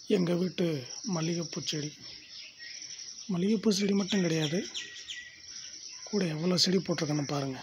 எங்கள் வீட்டு மல்லிகைப்பூ செடி மல்லிகைப்பூ செடி மட்டும் கிடையாது கூட எவ்வளோ செடி போட்டிருக்கேன்னு பாருங்கள்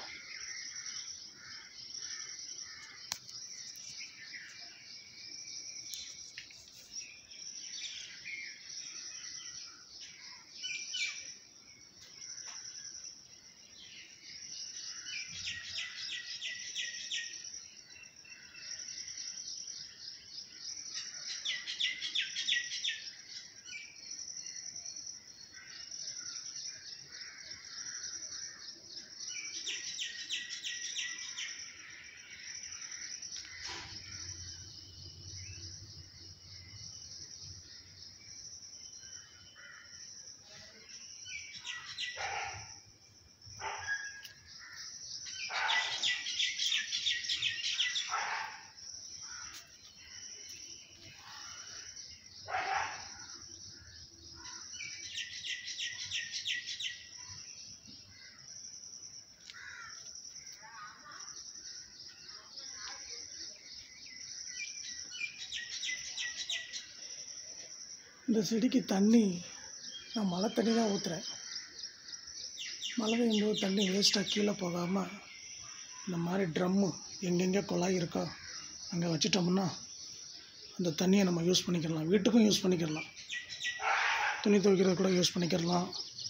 இந்த செடிக்கு தண்ணி நான் மழை தண்ணி தான் ஊற்றுறேன் மழை பெய்யும்போது தண்ணி வேஸ்ட்டாக கீழே போகாமல் இந்த மாதிரி ட்ரம்மு எங்கெங்கே குழாய் இருக்கோ அங்கே வச்சிட்டோம்னா அந்த தண்ணியை நம்ம யூஸ் பண்ணிக்கிடலாம் வீட்டுக்கும் யூஸ் பண்ணிக்கிடலாம் துணி துவைக்கிறது கூட யூஸ் பண்ணிக்கிடலாம்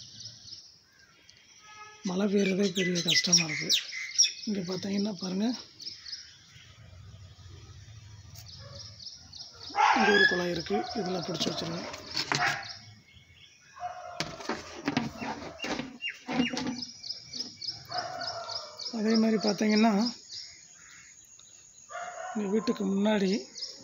மழை பெய்யறதே பெரிய கஷ்டமாக இருக்குது இங்கே பார்த்தீங்கன்னா பாருங்கள் இங்கே ஒரு குழாய் இருக்குது இதில் பிடிச்சி வச்சுருங்க அதே மாதிரி பார்த்தீங்கன்னா எங்கள் வீட்டுக்கு முன்னாடி